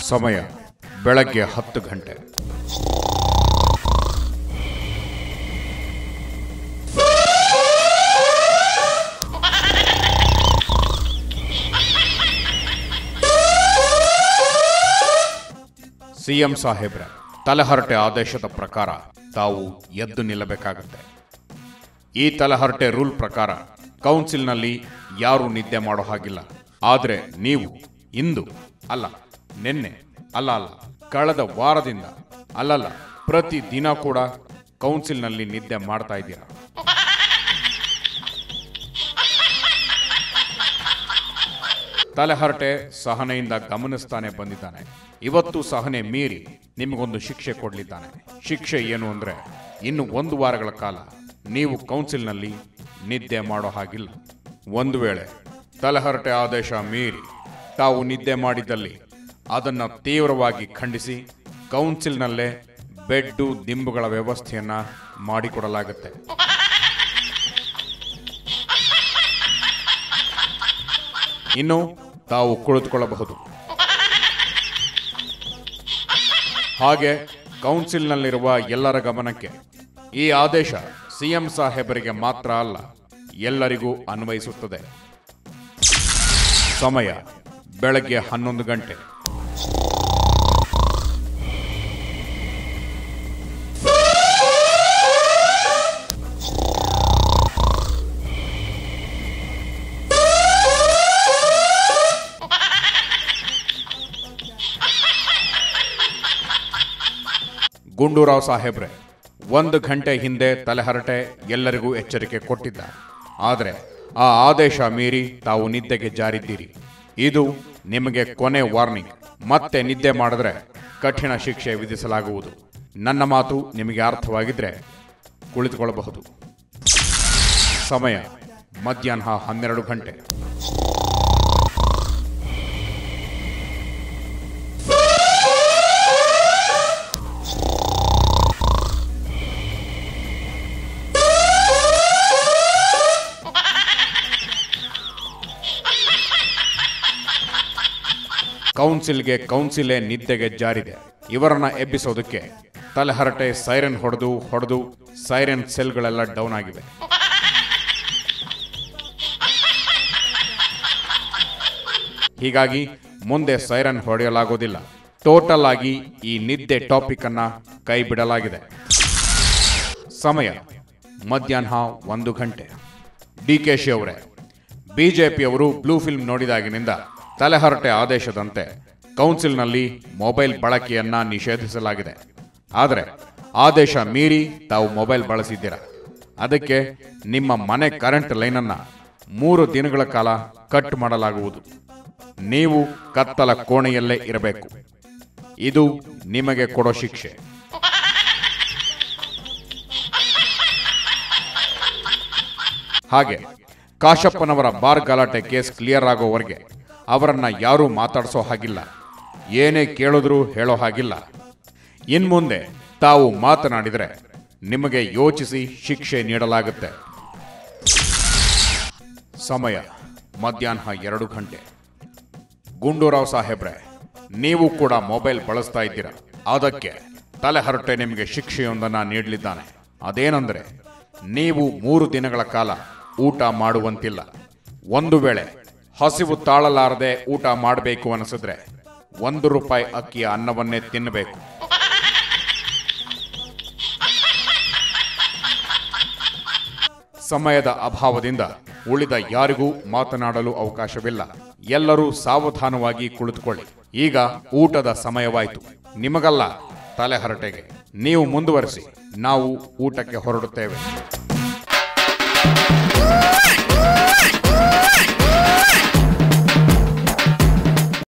ಸಮಯ ಬೆಳಗ್ಗೆ ಹತ್ತು ಗಂಟೆ ಸಿಎಂ ಸಾಹೇಬ್ರ ತಲೆಹರಟೆ ಆದೇಶದ ಪ್ರಕಾರ ತಾವು ಎದ್ದು ನಿಲ್ಲಬೇಕಾಗುತ್ತೆ ಈ ತಲೆಹರಟೆ ರೂಲ್ ಪ್ರಕಾರ ಕೌನ್ಸಿಲ್ನಲ್ಲಿ ಯಾರು ನಿದ್ದೆ ಮಾಡೋ ಹಾಗಿಲ್ಲ ಆದರೆ ನೀವು ಇಂದು ಅಲ್ಲ ನಿನ್ನೆ ಅಲ್ಲ ಅಲ್ಲ ಕಳೆದ ವಾರದಿಂದ ಅಲ್ಲಲ್ಲ ಪ್ರತಿ ದಿನ ಕೂಡ ಕೌನ್ಸಿಲ್ನಲ್ಲಿ ನಿದ್ದೆ ಮಾಡ್ತಾ ಇದ್ದೀರಾ ತಲೆಹರಟೆ ಸಹನೆಯಿಂದ ಗಮನಿಸ್ತಾನೆ ಬಂದಿದ್ದಾನೆ ಇವತ್ತು ಸಹನೆ ಮೀರಿ ನಿಮಗೊಂದು ಶಿಕ್ಷೆ ಕೊಡಲಿದ್ದಾನೆ ಶಿಕ್ಷೆ ಏನು ಅಂದ್ರೆ ಇನ್ನು ಒಂದು ವಾರಗಳ ಕಾಲ ನೀವು ಕೌನ್ಸಿಲ್ನಲ್ಲಿ ನಿದ್ದೆ ಮಾಡೋ ಹಾಗಿಲ್ಲ ಒಂದು ವೇಳೆ ತಲೆಹರಟೆ ಆದೇಶ ಮೀರಿ ತಾವು ನಿದ್ದೆ ಮಾಡಿದಲ್ಲಿ ಅದನ್ನ ತೀವ್ರವಾಗಿ ಖಂಡಿಸಿ ಕೌನ್ಸಿಲ್ನಲ್ಲೇ ಬೆಡ್ಡು ದಿಂಬುಗಳ ವ್ಯವಸ್ಥೆಯನ್ನ ಮಾಡಿಕೊಡಲಾಗುತ್ತೆ ಇನ್ನು ತಾವು ಕುಳಿತುಕೊಳ್ಳಬಹುದು ಹಾಗೆ ಕೌನ್ಸಿಲ್ನಲ್ಲಿರುವ ಎಲ್ಲರ ಗಮನಕ್ಕೆ ಈ ಆದೇಶ ಸಿಎಂ ಸಾಹೇಬರಿಗೆ ಮಾತ್ರ ಅಲ್ಲ ಎಲ್ಲರಿಗೂ ಅನ್ವಯಿಸುತ್ತದೆ ಸಮಯ ಬೆಳಗ್ಗೆ ಹನ್ನೊಂದು ಗಂಟೆ ಗುಂಡೂರಾವ್ ಸಾಹೇಬ್ರೆ ಒಂದು ಗಂಟೆ ಹಿಂದೆ ತಲೆಹರಟೆ ಎಲ್ಲರಿಗೂ ಎಚ್ಚರಿಕೆ ಕೊಟ್ಟಿದ್ದ ಆದರೆ ಆ ಆದೇಶ ಮೀರಿ ತಾವು ನಿದ್ದೆಗೆ ಜಾರಿದ್ದೀರಿ ಇದು ನಿಮಗೆ ಕೊನೆ ವಾರ್ನಿಂಗ್ ಮತ್ತೆ ನಿದ್ದೆ ಮಾಡಿದ್ರೆ ಕಠಿಣ ಶಿಕ್ಷೆ ವಿಧಿಸಲಾಗುವುದು ನನ್ನ ಮಾತು ನಿಮಗೆ ಅರ್ಥವಾಗಿದ್ರೆ ಕುಳಿತುಕೊಳ್ಳಬಹುದು ಸಮಯ ಮಧ್ಯಾಹ್ನ ಹನ್ನೆರಡು ಗಂಟೆ ಕೌನ್ಸಿಲ್ಗೆ ಕೌನ್ಸಿಲೇ ನಿದ್ದೆಗೆ ಜಾರಿದೆ ಇವರನ್ನ ಎಬ್ಬಿಸೋದಕ್ಕೆ ತಲೆಹರಟೆ ಸೈರನ್ ಹೊಡೆದು ಹೊಡೆದು ಸೈರನ್ ಸೆಲ್ಗಳೆಲ್ಲ ಡೌನ್ ಆಗಿವೆ ಹೀಗಾಗಿ ಮುಂದೆ ಸೈರನ್ ಹೊಡೆಯಲಾಗೋದಿಲ್ಲ ಟೋಟಲ್ ಆಗಿ ಈ ನಿದ್ದೆ ಟಾಪಿಕ್ ಅನ್ನ ಕೈ ಬಿಡಲಾಗಿದೆ ಸಮಯ ಮಧ್ಯಾಹ್ನ ಒಂದು ಗಂಟೆ ಡಿ ಕೆ ಶಿ ಅವರೇ ಬಿಜೆಪಿಯವರು ಬ್ಲೂ ಫಿಲ್ಮ್ ನೋಡಿದಾಗಿನಿಂದ ತಲೆಹರಟೆ ಆದೇಶದಂತೆ ಕೌನ್ಸಿಲ್ನಲ್ಲಿ ಮೊಬೈಲ್ ಬಳಕೆಯನ್ನ ನಿಷೇಧಿಸಲಾಗಿದೆ ಆದರೆ ಆದೇಶ ಮೀರಿ ತಾವು ಮೊಬೈಲ್ ಬಳಸಿದ್ದೀರ ಅದಕ್ಕೆ ನಿಮ್ಮ ಮನೆ ಕರೆಂಟ್ ಲೈನನ್ನ ಮೂರು ದಿನಗಳ ಕಾಲ ಕಟ್ ಮಾಡಲಾಗುವುದು ನೀವು ಕತ್ತಲ ಕೋಣೆಯಲ್ಲೇ ಇರಬೇಕು ಇದು ನಿಮಗೆ ಕೊಡೋ ಶಿಕ್ಷೆ ಹಾಗೆ ಕಾಶಪ್ಪನವರ ಬಾರ್ ಗಲಾಟೆ ಕೇಸ್ ಕ್ಲಿಯರ್ ಆಗೋವರೆಗೆ ಅವರನ್ನ ಯಾರೂ ಮಾತಾಡಿಸೋ ಹಾಗಿಲ್ಲ ಏನೇ ಕೇಳಿದ್ರೂ ಹೇಳೋ ಹಾಗಿಲ್ಲ ಇನ್ಮುಂದೆ ತಾವು ಮಾತನಾಡಿದರೆ ನಿಮಗೆ ಯೋಚಿಸಿ ಶಿಕ್ಷೆ ನೀಡಲಾಗುತ್ತೆ ಸಮಯ ಮಧ್ಯಾಹ್ನ ಎರಡು ಗಂಟೆ ಗುಂಡೂರಾವ್ ಸಾಹೇಬ್ರೆ ನೀವು ಕೂಡ ಮೊಬೈಲ್ ಬಳಸ್ತಾ ಇದ್ದೀರಾ ಅದಕ್ಕೆ ತಲೆಹರಟೆ ನಿಮಗೆ ಶಿಕ್ಷೆಯೊಂದನ್ನ ನೀಡಲಿದ್ದಾನೆ ಅದೇನೆಂದರೆ ನೀವು ಮೂರು ದಿನಗಳ ಕಾಲ ಊಟ ಮಾಡುವಂತಿಲ್ಲ ಒಂದು ವೇಳೆ ಹಸಿವು ತಾಳಲಾರದೆ ಊಟ ಮಾಡಬೇಕು ಅನಿಸಿದ್ರೆ ಒಂದು ರೂಪಾಯಿ ಅಕ್ಕಿಯ ಅನ್ನವನ್ನೇ ತಿನ್ನಬೇಕು ಸಮಯದ ಅಭಾವದಿಂದ ಉಳಿದ ಯಾರಿಗೂ ಮಾತನಾಡಲು ಅವಕಾಶವಿಲ್ಲ ಎಲ್ಲರೂ ಸಾವಧಾನವಾಗಿ ಕುಳಿತುಕೊಳ್ಳಿ ಈಗ ಊಟದ ಸಮಯವಾಯಿತು ನಿಮಗಲ್ಲ ತಲೆಹರಟೆಗೆ ನೀವು ಮುಂದುವರಿಸಿ ನಾವು ಊಟಕ್ಕೆ ಹೊರಡುತ್ತೇವೆ